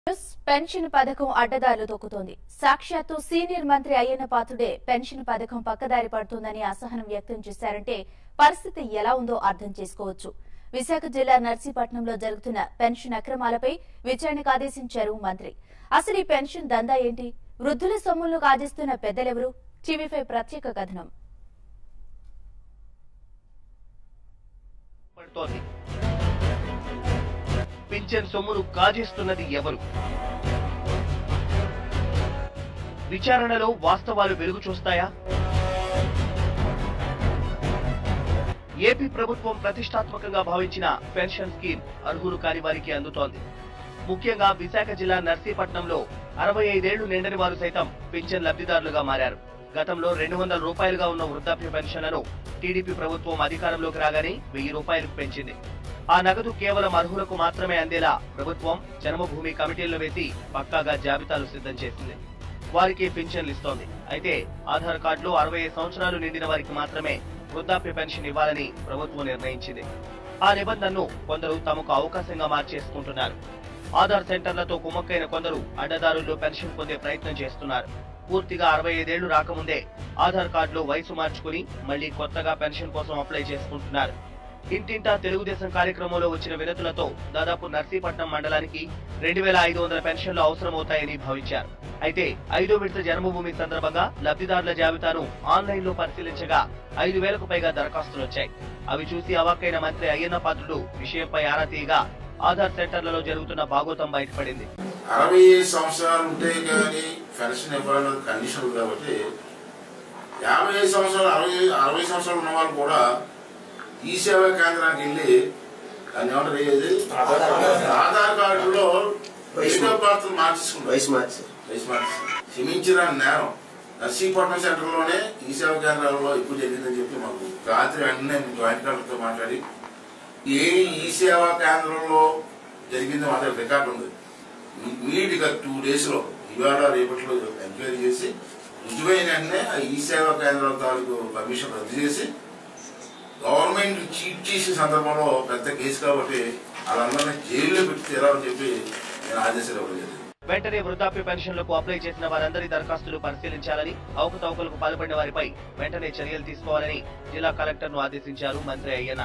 news pension పథకం అడ్డదారులు తొక్కుతోంది సాక్షాత్తు సీనియర్ మంత్రి అయ్యన్న పాత్రుడే పెన్షన్ పథకం పక్కదారి పడుతోందని అసహనం వ్యక్తం చేశారంటే పరిస్థితి ఎలా ఉందో అర్థం చేసుకోవచ్చు విశాఖ జిల్లా నర్సీపట్నంలో జరుగుతున్న పెన్షన్ అక్రమాలపై విచారణకు ఆదేశించారు మంత్రి అసలు ఈ పెన్షన్ దందా ఏంటి వృద్ధుల సొమ్ములను కాజేస్తున్న పెద్దలెవరు టీవీపై ప్రత్యేక కథనం పడుతోంది పింఛన్ సొమ్మును కాజేస్తున్నది ఎవరు విచారణలో వాస్తవాలు వెలుగు చూస్తాయా ఏపీ ప్రభుత్వం ప్రతిష్టాత్మకంగా భావించిన పెన్షన్ స్కీమ్ అర్హులు కాని వారికి అందుతోంది ముఖ్యంగా విశాఖ జిల్లా నర్సీపట్నంలో అరవై ఐదేళ్లు నిండని వారు సైతం పింఛన్ లబ్ధిదారులుగా మారారు గతంలో రెండు వందల రూపాయలుగా ఉన్న వృద్ధాప్య పెన్షన్లను టీడీపీ ప్రభుత్వం అధికారంలోకి రాగానే వెయ్యి రూపాయలకు పెంచింది ఆ నగదు కేవలం అర్హులకు మాత్రమే అందేలా ప్రభుత్వం జన్మభూమి కమిటీలను వేసి పక్కాగా జాబితాలు సిద్ధం చేసింది వారికి పింఛన్లు ఇస్తోంది అయితే ఆధార్ కార్డులో అరవై ఐదు సంవత్సరాలు నిండిన వారికి మాత్రమే వృద్ధాప్య పెన్షన్ ఇవ్వాలని ప్రభుత్వం నిర్ణయించింది ఆ నిబంధనను కొందరు తమకు అవకాశంగా మార్చేసుకుంటున్నారు ఆధార్ సెంటర్లతో కుమ్మక్కైన కొందరు అడ్డదారుల్లో పెన్షన్ పొందే ప్రయత్నం చేస్తున్నారు పూర్తిగా అరవై ఐదేళ్లు రాకముందే ఆధార్ కార్డులో వయసు మార్చుకుని మళ్లీ కొత్తగా పెన్షన్ కోసం అప్లై చేసుకుంటున్నారు ఇంటింటా తెలుగుదేశం కార్యక్రమంలో వచ్చిన వినతులతో దాదాపు నర్సీపట్నం మండలానికి రెండు వేల ఐదు వందల పెన్షన్లు అవసరమవుతాయని భావించారు అయితే ఐదో విడత జన్మభూమి సందర్భంగా లబ్ధిదారుల జాబితాను ఆన్లైన్ లో పరిశీలించగా ఐదు వేలకు పైగా దరఖాస్తులు వచ్చాయి అవి చూసి అవాక్కైన మంత్రి అయ్యన్న పాత్రుడు విషయంపై ఆరా తీయగా ఆధార్ సెంటర్లలో జరుగుతున్న భాగోతం బయటపడింది అరవై ఐదు సంవత్సరాలు ఉంటే కానీ పెన్షన్ ఇవ్వాలన్నది కండిషన్ ఉంది కాబట్టి యాభై ఐదు సంవత్సరాలు అరవై అరవై సంవత్సరాలు ఉన్న వాళ్ళు కూడా ఈ సేవా కేంద్రానికి వెళ్ళి దాన్ని ఏమంటారు ఏది ఆధార్ కార్డులో డేట్ ఆఫ్ బర్త్ మార్చేసుకుంటారు వయసు మార్చి వయసు మార్చి క్షమించిన నేరం నర్సీపట్నం సెంటర్లోనే ఈ సేవా కేంద్రాలలో ఎక్కువ జరిగిందని చెప్పి మాకు రాత్రి వెంటనే జాయింట్ కలెక్టర్తో మాట్లాడి ఏ ఈ సేవా కేంద్రంలో జరిగిందో మా దగ్గర రికార్డు ఉంది ఇమీడియట్గా టూ డేస్ లో ఇవాళ రేపట్లో ఎంక్వైరీ చేసి రుజువైన వెంటనే ఆ ఈ సేవా కేంద్రాల తాలూకు పర్మిషన్ రద్దు చేసి గవర్నమెంట్ చీట్ చేసే సందర్భంలో పెద్ద కేసు కాబట్టి వాళ్ళందరినీ జైల్లో పెట్టి తీరాలని చెప్పి నేను ఆదేశాలు ఇవ్వడం జరిగింది వెంటనే వృద్ధాప్య పెన్షన్లకు అప్లై చేసిన వారందరి దరఖాస్తులు పరిశీలించాలని అవకతవకలకు పాల్పడిన వారిపై వెంటనే చర్యలు తీసుకోవాలని జిల్లా కలెక్టర్ను ఆదేశించారు మంత్రి అయ్యన్న